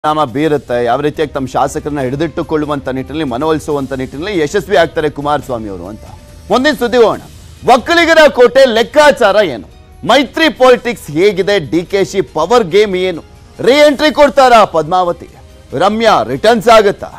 ಪರಿಣಾಮ ಬೀರುತ್ತೆ ಯಾವ ರೀತಿಯಾಗಿ ತಮ್ಮ ಶಾಸಕರನ್ನ ಹಿಡಿದಿಟ್ಟುಕೊಳ್ಳುವಂತ ನಿಟ್ಟಿನಲ್ಲಿ ಮನವೊಲಿಸುವಂತ ನಿಟ್ಟಿನಲ್ಲಿ ಯಶಸ್ವಿ ಆಗ್ತಾರೆ ಕುಮಾರಸ್ವಾಮಿ ಅವರು ಅಂತ ಮುಂದಿನ ಸುದ್ದಿ ಹೋಗೋಣ ಒಕ್ಕಲಿಗರ ಕೋಟೆ ಲೆಕ್ಕಾಚಾರ ಏನು ಮೈತ್ರಿ ಪಾಲಿಟಿಕ್ಸ್ ಹೇಗಿದೆ ಡಿ ಕೆ ಶಿ ಪವರ್ ಗೇಮ್ ಏನು ರೀ ಎಂಟ್ರಿ ಕೊಡ್ತಾರಾ ಪದ್ಮಾವತಿ ರಮ್ಯಾ ರಿಟರ್ನ್ಸ್ ಆಗುತ್ತಾ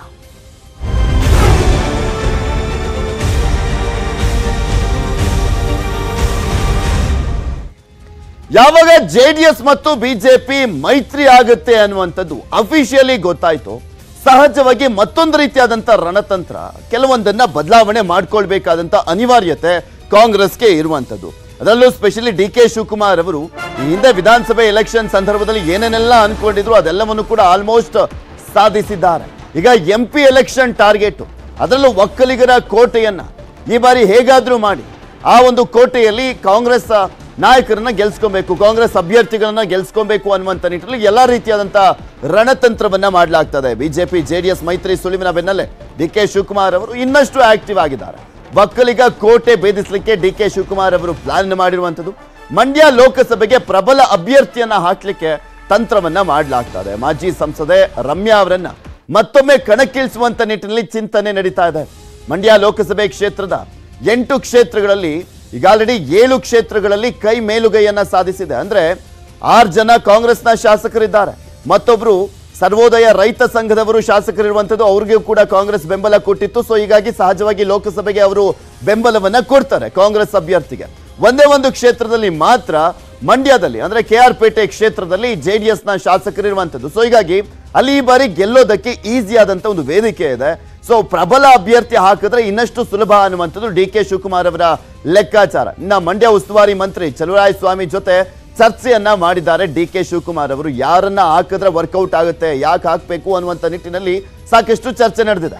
ಯಾವಾಗ ಜೆಡಿಎಸ್ ಮತ್ತು ಬಿಜೆಪಿ ಮೈತ್ರಿ ಆಗುತ್ತೆ ಅನ್ನುವಂಥದ್ದು ಅಫಿಷಿಯಲಿ ಗೊತ್ತಾಯ್ತು ಸಹಜವಾಗಿ ಮತ್ತೊಂದು ರೀತಿಯಾದಂಥ ರಣತಂತ್ರ ಕೆಲವೊಂದನ್ನ ಬದಲಾವಣೆ ಮಾಡ್ಕೊಳ್ಬೇಕಾದಂಥ ಅನಿವಾರ್ಯತೆ ಕಾಂಗ್ರೆಸ್ಗೆ ಇರುವಂಥದ್ದು ಅದರಲ್ಲೂ ಸ್ಪೆಷಲಿ ಡಿ ಕೆ ಶಿವಕುಮಾರ್ ಅವರು ಈ ಹಿಂದೆ ವಿಧಾನಸಭೆ ಎಲೆಕ್ಷನ್ ಸಂದರ್ಭದಲ್ಲಿ ಏನೇನೆಲ್ಲ ಅನ್ಕೊಂಡಿದ್ರು ಅದೆಲ್ಲವನ್ನು ಕೂಡ ಆಲ್ಮೋಸ್ಟ್ ಸಾಧಿಸಿದ್ದಾರೆ ಈಗ ಎಂ ಪಿ ಎಲೆಕ್ಷನ್ ಟಾರ್ಗೆಟ್ ಅದರಲ್ಲೂ ಒಕ್ಕಲಿಗರ ಕೋಟೆಯನ್ನ ಈ ಬಾರಿ ಹೇಗಾದ್ರೂ ಮಾಡಿ ಆ ಒಂದು ಕೋಟೆಯಲ್ಲಿ ಕಾಂಗ್ರೆಸ್ ನಾಯಕರನ್ನ ಗೆಲ್ಸ್ಕೊಬೇಕು ಕಾಂಗ್ರೆಸ್ ಅಭ್ಯರ್ಥಿಗಳನ್ನ ಗೆಲ್ಸ್ಕೊಬೇಕು ಅನ್ನುವಂಥ ನಿಟ್ಟಿನಲ್ಲಿ ಎಲ್ಲಾ ರೀತಿಯಾದಂತ ರಣತಂತ್ರವನ್ನ ಮಾಡಲಾಗ್ತದೆ ಬಿಜೆಪಿ ಜೆಡಿಎಸ್ ಮೈತ್ರಿ ಸುಳಿವಿನ ಬೆನ್ನಲ್ಲೇ ಡಿ ಕೆ ಶಿವಕುಮಾರ್ ಅವರು ಇನ್ನಷ್ಟು ಆಕ್ಟಿವ್ ಆಗಿದ್ದಾರೆ ಒಕ್ಕಲಿಗ ಕೋಟೆ ಭೇದಿಸಲಿಕ್ಕೆ ಡಿ ಕೆ ಶಿವಕುಮಾರ್ ಅವರು ಪ್ಲಾನ್ ಮಾಡಿರುವಂಥದ್ದು ಮಂಡ್ಯ ಲೋಕಸಭೆಗೆ ಪ್ರಬಲ ಅಭ್ಯರ್ಥಿಯನ್ನ ಹಾಕ್ಲಿಕ್ಕೆ ತಂತ್ರವನ್ನ ಮಾಡಲಾಗ್ತದೆ ಮಾಜಿ ಸಂಸದೆ ರಮ್ಯಾ ಅವರನ್ನ ಮತ್ತೊಮ್ಮೆ ಕಣಕ್ಕಿಳಿಸುವಂತ ನಿಟ್ಟಿನಲ್ಲಿ ಚಿಂತನೆ ನಡೀತಾ ಇದೆ ಮಂಡ್ಯ ಲೋಕಸಭೆ ಕ್ಷೇತ್ರದ ಎಂಟು ಕ್ಷೇತ್ರಗಳಲ್ಲಿ ಈಗ ಆಲ್ರೆಡಿ ಏಳು ಕ್ಷೇತ್ರಗಳಲ್ಲಿ ಕೈ ಮೇಲುಗೈಯನ್ನ ಸಾಧಿಸಿದೆ ಅಂದ್ರೆ ಆರು ಜನ ಕಾಂಗ್ರೆಸ್ನ ಶಾಸಕರಿದ್ದಾರೆ ಮತ್ತೊಬ್ರು ಸರ್ವೋದಯ ರೈತ ಸಂಘದವರು ಶಾಸಕರಿರುವಂಥದ್ದು ಅವ್ರಿಗೂ ಕೂಡ ಕಾಂಗ್ರೆಸ್ ಬೆಂಬಲ ಕೊಟ್ಟಿತ್ತು ಸೊ ಹೀಗಾಗಿ ಸಹಜವಾಗಿ ಲೋಕಸಭೆಗೆ ಅವರು ಬೆಂಬಲವನ್ನ ಕೊಡ್ತಾರೆ ಕಾಂಗ್ರೆಸ್ ಅಭ್ಯರ್ಥಿಗೆ ಒಂದೇ ಒಂದು ಕ್ಷೇತ್ರದಲ್ಲಿ ಮಾತ್ರ ಮಂಡ್ಯದಲ್ಲಿ ಅಂದ್ರೆ ಕೆ ಆರ್ ಪೇಟೆ ಕ್ಷೇತ್ರದಲ್ಲಿ ಜೆ ಡಿ ಎಸ್ ನ ಶಾಸಕರಿರುವಂಥದ್ದು ಸೊ ಹೀಗಾಗಿ ಅಲ್ಲಿ ಈ ಬಾರಿ ಗೆಲ್ಲೋದಕ್ಕೆ ಈಸಿ ಆದಂತ ಒಂದು ವೇದಿಕೆ ಇದೆ ಸೊ ಪ್ರಬಲ ಅಭ್ಯರ್ಥಿ ಹಾಕಿದ್ರೆ ಇನ್ನಷ್ಟು ಸುಲಭ ಅನ್ನುವಂಥದ್ದು ಡಿ ಕೆ ಶಿವಕುಮಾರ್ ಅವರ ಲೆಕ್ಕಾಚಾರ ಇನ್ನ ಮಂಡ್ಯ ಉಸ್ತುವಾರಿ ಮಂತ್ರಿ ಚಲುವರಾಯ ಸ್ವಾಮಿ ಜೊತೆ ಚರ್ಚೆಯನ್ನ ಮಾಡಿದ್ದಾರೆ ಡಿ ಕೆ ಶಿವಕುಮಾರ್ ಅವರು ಯಾರನ್ನ ಹಾಕಿದ್ರೆ ವರ್ಕೌಟ್ ಆಗುತ್ತೆ ಯಾಕೆ ಹಾಕಬೇಕು ಅನ್ನುವಂಥ ನಿಟ್ಟಿನಲ್ಲಿ ಸಾಕಷ್ಟು ಚರ್ಚೆ ನಡೆದಿದೆ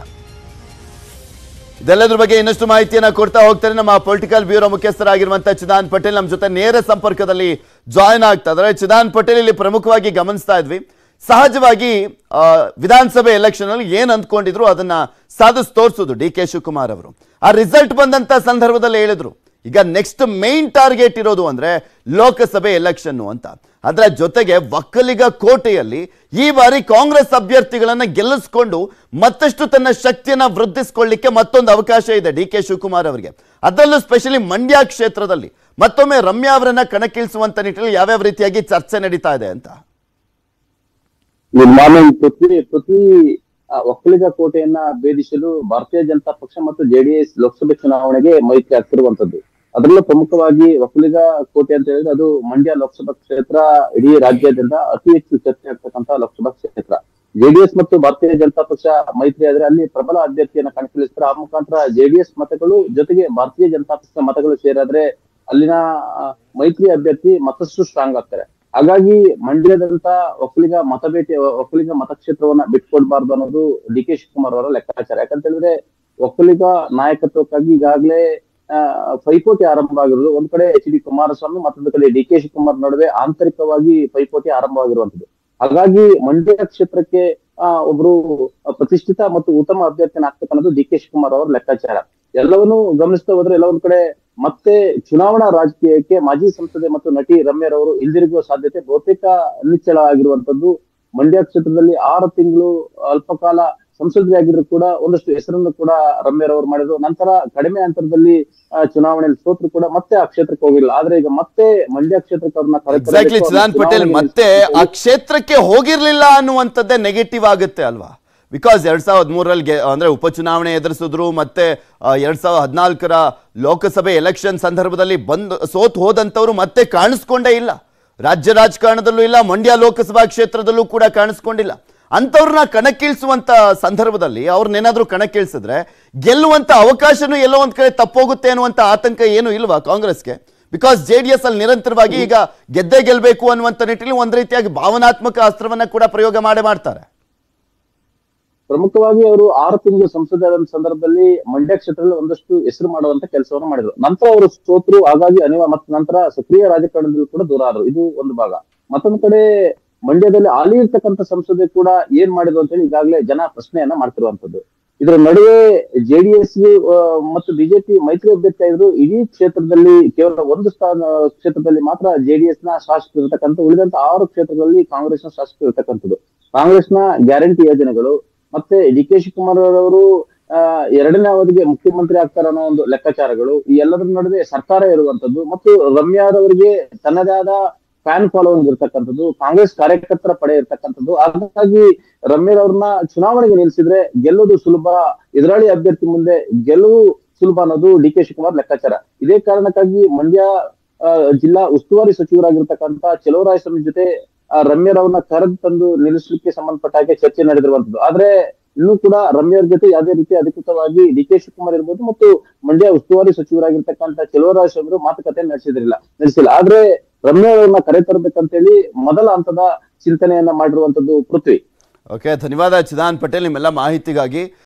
ಇದೆಲ್ಲದ್ರ ಬಗ್ಗೆ ಇನ್ನಷ್ಟು ಮಾಹಿತಿಯನ್ನ ಕೊಡ್ತಾ ಹೋಗ್ತಾರೆ ನಮ್ಮ ಪೊಲಿಟಿಕಲ್ ಬ್ಯೂರೋ ಮುಖ್ಯಸ್ಥರಾಗಿರುವಂತಹ ಚಿದಾನ್ ಪಟೇಲ್ ನಮ್ಮ ಜೊತೆ ನೇರ ಸಂಪರ್ಕದಲ್ಲಿ ಜಾಯ್ನ್ ಆಗ್ತಾ ಇದ್ದಾರೆ ಚಿದಾನ್ ಪಟೇಲ್ ಇಲ್ಲಿ ಪ್ರಮುಖವಾಗಿ ಗಮನಿಸ್ತಾ ಇದ್ವಿ ಸಹಜವಾಗಿ ಆ, ವಿಧಾನಸಭೆ ಎಲೆಕ್ಷನ್ ಅಲ್ಲಿ ಏನ್ ಅಂದ್ಕೊಂಡಿದ್ರು ಅದನ್ನ ಸಾಧಿಸಿ ತೋರಿಸೋದು ಡಿ ಕೆ ಶಿವಕುಮಾರ್ ಅವರು ಆ ರಿಸಲ್ಟ್ ಬಂದಂತ ಸಂದರ್ಭದಲ್ಲಿ ಹೇಳಿದ್ರು ಈಗ ನೆಕ್ಸ್ಟ್ ಮೇನ್ ಟಾರ್ಗೆಟ್ ಇರೋದು ಅಂದ್ರೆ ಲೋಕಸಭೆ ಎಲೆಕ್ಷನ್ ಅಂತ ಅದರ ಜೊತೆಗೆ ಒಕ್ಕಲಿಗ ಕೋಟೆಯಲ್ಲಿ ಈ ಬಾರಿ ಕಾಂಗ್ರೆಸ್ ಅಭ್ಯರ್ಥಿಗಳನ್ನ ಗೆಲ್ಲಿಸ್ಕೊಂಡು ಮತ್ತಷ್ಟು ತನ್ನ ಶಕ್ತಿಯನ್ನ ವೃದ್ಧಿಸ್ಕೊಳ್ಳಿಕ್ಕೆ ಮತ್ತೊಂದು ಅವಕಾಶ ಇದೆ ಡಿ ಕೆ ಶಿವಕುಮಾರ್ ಅವರಿಗೆ ಅದರಲ್ಲೂ ಸ್ಪೆಷಲಿ ಮಂಡ್ಯ ಕ್ಷೇತ್ರದಲ್ಲಿ ಮತ್ತೊಮ್ಮೆ ರಮ್ಯಾ ಅವರನ್ನ ಕಣಕ್ಕಿಳಿಸುವಂತ ನಿಟ್ಟಿನಲ್ಲಿ ಯಾವ್ಯಾವ ರೀತಿಯಾಗಿ ಚರ್ಚೆ ನಡೀತಾ ಇದೆ ಅಂತ ಗುಡ್ ಮಾರ್ನಿಂಗ್ ಪೃಥ್ವಿ ಪೃಥ್ವಿ ಆ, ಒಕ್ಕಲಿಗ ಕೋಟೆಯನ್ನ ಭೇದಿಸಲು ಭಾರತೀಯ ಜನತಾ ಪಕ್ಷ ಮತ್ತು ಜೆಡಿಎಸ್ ಲೋಕಸಭೆ ಚುನಾವಣೆಗೆ ಮೈತ್ರಿ ಆಗ್ತಿರುವಂತದ್ದು ಅದರಲ್ಲೂ ಪ್ರಮುಖವಾಗಿ ಒಕ್ಕಲಿಗ ಕೋಟೆ ಅಂತ ಹೇಳಿದ್ರೆ ಅದು ಮಂಡ್ಯ ಲೋಕಸಭಾ ಕ್ಷೇತ್ರ ಇಡೀ ರಾಜ್ಯಾದ್ಯಂತ ಅತಿ ಹೆಚ್ಚು ಚರ್ಚೆ ಆಗ್ತಕ್ಕಂತ ಲೋಕಸಭಾ ಕ್ಷೇತ್ರ ಜೆಡಿಎಸ್ ಮತ್ತು ಭಾರತೀಯ ಜನತಾ ಪಕ್ಷ ಮೈತ್ರಿ ಆದ್ರೆ ಅಲ್ಲಿ ಪ್ರಬಲ ಅಭ್ಯರ್ಥಿಯನ್ನ ಕಣಕ್ಕಿಳಿಸ್ತಾರೆ ಆ ಮುಖಾಂತರ ಜೆಡಿಎಸ್ ಮತಗಳು ಜೊತೆಗೆ ಭಾರತೀಯ ಜನತಾ ಪಕ್ಷ ಮತಗಳು ಸೇರಾದ್ರೆ ಅಲ್ಲಿನ ಆ, ಮೈತ್ರಿ ಅಭ್ಯರ್ಥಿ ಮತ್ತಷ್ಟು ಸ್ಟ್ರಾಂಗ್ ಆಗ್ತಾರೆ ಹಾಗಾಗಿ ಮಂಡ್ಯದಂತ ಒಕ್ಕಲಿಗ ಮತಬೇಟೆ ಒಕ್ಕಲಿಗ ಮತಕ್ಷೇತ್ರವನ್ನ ಬಿಟ್ಕೊಡ್ಬಾರ್ದು ಅನ್ನೋದು ಡಿ ಕೆ ಶಿವಕುಮಾರ್ ಅವರ ಲೆಕ್ಕಾಚಾರ ಯಾಕಂತ ಹೇಳಿದ್ರೆ ಒಕ್ಕಲಿಗ ನಾಯಕತ್ವಕ್ಕಾಗಿ ಈಗಾಗಲೇ ಆ, ಪೈಪೋಟಿ ಆರಂಭ ಆಗಿರೋದು ಒಂದ್ ಕಡೆ ಎಚ್ ಡಿ ಕುಮಾರಸ್ವಾಮಿ ಮತ್ತೊಂದು ಕಡೆ ಡಿ ಕೆ ಶಿವಕುಮಾರ್ ನಡುವೆ ಆಂತರಿಕವಾಗಿ ಪೈಪೋಟಿ ಆರಂಭವಾಗಿರುವಂತದ್ದು ಹಾಗಾಗಿ ಮಂಡ್ಯ ಕ್ಷೇತ್ರಕ್ಕೆ ಆ, ಒಬ್ರು ಪ್ರತಿಷ್ಠಿತ ಮತ್ತು ಉತ್ತಮ ಅಭ್ಯರ್ಥಿನ ಆಗ್ತಕ್ಕನ್ನೋದು ಡಿ ಕೆ ಶಿವಕುಮಾರ್ ಅವರ ಲೆಕ್ಕಾಚಾರ ಎಲ್ಲವನ್ನೂ ಗಮನಿಸ್ತಾ ಹೋದ್ರೆ ಎಲ್ಲ ಒಂದ್ ಕಡೆ ಮತ್ತೆ ಚುನಾವಣಾ ರಾಜಕೀಯಕ್ಕೆ ಮಾಜಿ ಸಂಸದೆ ಮತ್ತು ನಟಿ ರಮ್ಯರವರು ಹಿಂದಿರುಗುವ ಸಾಧ್ಯತೆ ಬಹುತೇಕ ನಿಚ್ಚಳ ಆಗಿರುವಂತದ್ದು ಮಂಡ್ಯ ಕ್ಷೇತ್ರದಲ್ಲಿ ಆರು ತಿಂಗಳು ಅಲ್ಪಕಾಲ ಸಂಸದರಿ ಆಗಿದ್ರು ಕೂಡ ಒಂದಷ್ಟು ಹೆಸರನ್ನು ಕೂಡ ರಮ್ಯರವರು ಮಾಡಿದ್ರು ನಂತರ ಕಡಿಮೆ ಅಂತರದಲ್ಲಿ ಆ, ಚುನಾವಣೆಯಲ್ಲಿ ಸೋತ್ರು ಕೂಡ ಮತ್ತೆ ಆ ಕ್ಷೇತ್ರಕ್ಕೆ ಹೋಗಿಲ್ಲ ಆದ್ರೆ ಈಗ ಮತ್ತೆ ಮಂಡ್ಯ ಕ್ಷೇತ್ರಕ್ಕೆ ಅವ್ರನ್ನ ಎಕ್ಸಾಕ್ಟ್ಲಿ ಕರೆತರಬೇಕು, ಚಿದಾನ್ ಪಟೇಲ್ ಚುನಾವಣೆಯಲ್ಲಿ ಮತ್ತೆ ಆ ಕ್ಷೇತ್ರಕ್ಕೆ ಹೋಗಿರ್ಲಿಲ್ಲ ಅನ್ನುವಂಥದ್ದೇ ನೆಗೆಟಿವ್ ಆಗುತ್ತೆ ಅಲ್ವಾ ಬಿಕಾಸ್ ಎರಡ್ ಸಾವಿರದ ಮೂರರಲ್ಲಿ ಗೆ ಅಂದ್ರೆ ಉಪಚುನಾವಣೆ ಎದುರಿಸಿದ್ರು ಮತ್ತೆ ಆ, ಎರಡ್ ಸಾವಿರದ ಹದಿನಾಲ್ಕರ ಲೋಕಸಭೆ ಎಲೆಕ್ಷನ್ ಸಂದರ್ಭದಲ್ಲಿ ಬಂದು ಸೋತ್ ಹೋದಂಥವ್ರು ಮತ್ತೆ ಕಾಣಿಸ್ಕೊಂಡೇ ಇಲ್ಲ ರಾಜ್ಯ ರಾಜಕಾರಣದಲ್ಲೂ ಇಲ್ಲ ಮಂಡ್ಯ ಲೋಕಸಭಾ ಕ್ಷೇತ್ರದಲ್ಲೂ ಕೂಡ ಕಾಣಿಸ್ಕೊಂಡಿಲ್ಲ ಅಂಥವ್ರನ್ನ ಕಣಕ್ಕಿಳಿಸುವಂತ ಸಂದರ್ಭದಲ್ಲಿ ಅವ್ರನ್ನೇನಾದ್ರೂ ಕಣಕ್ಕಿಳಿಸಿದ್ರೆ ಗೆಲ್ಲುವಂತ ಅವಕಾಶನೂ ಎಲ್ಲೋ ಒಂದ್ ಕಡೆ ತಪ್ಪೋಗುತ್ತೆ ಅನ್ನುವಂತ ಆತಂಕ ಏನು ಇಲ್ವಾ ಕಾಂಗ್ರೆಸ್ಗೆ ಬಿಕಾಸ್ ಜೆ ಡಿ ಎಸ್ ಅಲ್ಲಿ ನಿರಂತರವಾಗಿ ಈಗ ಗೆದ್ದೇ ಗೆಲ್ಬೇಕು ಅನ್ನುವಂತ ನಿಟ್ಟಿನಲ್ಲಿ ಒಂದ್ ರೀತಿಯಾಗಿ ಭಾವನಾತ್ಮಕ ಅಸ್ತ್ರವನ್ನ ಕೂಡ ಪ್ರಯೋಗ ಮಾಡೇ ಮಾಡ್ತಾರೆ ಪ್ರಮುಖವಾಗಿ ಅವರು ಆರು ತಿಂಗಳು ಸಂಸದ ಸಂದರ್ಭದಲ್ಲಿ ಮಂಡ್ಯ ಕ್ಷೇತ್ರದಲ್ಲಿ ಒಂದಷ್ಟು ಹೆಸರು ಮಾಡುವಂತ ಕೆಲಸವನ್ನು ಮಾಡಿದ್ರು ನಂತರ ಅವರು ಸೋತರು ಹಾಗಾಗಿ ಅನಿವಾರ್ಯ ಮತ್ತು ನಂತರ ಸಕ್ರಿಯ ರಾಜಕಾರಣದಲ್ಲಿ ಕೂಡ ದೂರ ಆದ್ರು ಇದು ಒಂದು ಭಾಗ ಮತ್ತೊಂದು ಕಡೆ ಮಂಡ್ಯದಲ್ಲಿ ಹಾಲಿ ಇರ್ತಕ್ಕಂಥ ಸಂಸದೆ ಕೂಡ ಏನ್ ಮಾಡಿದ್ರು ಅಂತ ಹೇಳಿ ಈಗಾಗಲೇ ಜನ ಪ್ರಶ್ನೆಯನ್ನ ಮಾಡ್ತಿರುವಂತದ್ದು ಇದರ ನಡುವೆ ಜೆಡಿಎಸ್ ಮತ್ತು ಬಿಜೆಪಿ ಮೈತ್ರಿ ಅಭ್ಯರ್ಥಿ ಆಗಿದ್ರು ಇಡೀ ಕ್ಷೇತ್ರದಲ್ಲಿ ಕೇವಲ ಒಂದು ಸ್ಥಾನ ಕ್ಷೇತ್ರದಲ್ಲಿ ಮಾತ್ರ ಜೆಡಿಎಸ್ ನ ಶಾಸಕರು ಇರತಕ್ಕಂಥ ಉಳಿದಂತ ಆರು ಕ್ಷೇತ್ರಗಳಲ್ಲಿ ಕಾಂಗ್ರೆಸ್ ನ ಶಾಸಕರು ಇರತಕ್ಕಂಥದ್ದು ಕಾಂಗ್ರೆಸ್ನ ಗ್ಯಾರಂಟಿ ಯೋಜನೆಗಳು ಮತ್ತೆ ಡಿ ಕೆ ಶಿವಕುಮಾರ್ ಅವರು ಆ, ಎರಡನೇ ಅವಧಿಗೆ ಮುಖ್ಯಮಂತ್ರಿ ಆಗ್ತಾರೆ ಅನ್ನೋ ಒಂದು ಲೆಕ್ಕಾಚಾರಗಳು ಈ ಎಲ್ಲದರ ನಡುವೆ ಸರ್ಕಾರ ಇರುವಂತದ್ದು ಮತ್ತು ರಮ್ಯಾರವರಿಗೆ ತನ್ನದೇ ಆದ ಫ್ಯಾನ್ ಫಾಲೋವಿಂಗ್ ಇರ್ತಕ್ಕಂಥದ್ದು ಕಾಂಗ್ರೆಸ್ ಕಾರ್ಯಕರ್ತರ ಪಡೆ ಇರ್ತಕ್ಕಂಥದ್ದು ಹಾಗಾಗಿ ರಮ್ಯರವ್ರನ್ನ ಚುನಾವಣೆಗೆ ನಿಲ್ಲಿಸಿದ್ರೆ ಗೆಲ್ಲೋದು ಸುಲಭ ಎದುರಾಳಿ ಅಭ್ಯರ್ಥಿ ಮುಂದೆ ಗೆಲುವು ಸುಲಭ ಅನ್ನೋದು ಡಿ ಕೆ ಶಿವಕುಮಾರ್ ಲೆಕ್ಕಾಚಾರ ಇದೇ ಕಾರಣಕ್ಕಾಗಿ ಮಂಡ್ಯ ಆ, ಜಿಲ್ಲಾ ಉಸ್ತುವಾರಿ ಸಚಿವರಾಗಿರ್ತಕ್ಕಂಥ ಚಲುವರಾಯಸ್ವಾಮಿ ಜೊತೆ ಆ, ರಮ್ಯರವ್ರನ್ನ ಕರೆದು ತಂದು ನಿಲ್ಲಿಸಲಿಕ್ಕೆ ಸಂಬಂಧಪಟ್ಟ ಹಾಗೆ ಚರ್ಚೆ ನಡೆದಿರುವಂತದ್ದು ಆದ್ರೆ ಇನ್ನೂ ಕೂಡ ರಮ್ಯರ ಜೊತೆ ಯಾವುದೇ ರೀತಿ ಅಧಿಕೃತವಾಗಿ ಡಿ ಕೆ ಶಿವಕುಮಾರ್ ಇರ್ಬೋದು ಮತ್ತು ಮಂಡ್ಯ ಉಸ್ತುವಾರಿ ಸಚಿವರಾಗಿರ್ತಕ್ಕಂಥ ಚಲುವರಾಯಸ್ವಾಮಿ ಅವರು ಮಾತುಕತೆ ನಡೆಸಿದ್ರಿಲ್ಲ ನಡೆಸಿಲ್ಲ ಆದ್ರೆ ರಮ್ಯ ಅವ್ರನ್ನ ಕರೆ ತರಬೇಕಂತೇಳಿ ಮೊದಲ ಹಂತದ ಚಿಂತನೆಯನ್ನ ಮಾಡಿರುವಂತದ್ದು ಪೃಥ್ವಿ ಓಕೆ ಧನ್ಯವಾದ ಚಿದಾನ್ ಪಟೇಲ್ ನಿಮ್ಮೆಲ್ಲ ಮಾಹಿತಿಗಾಗಿ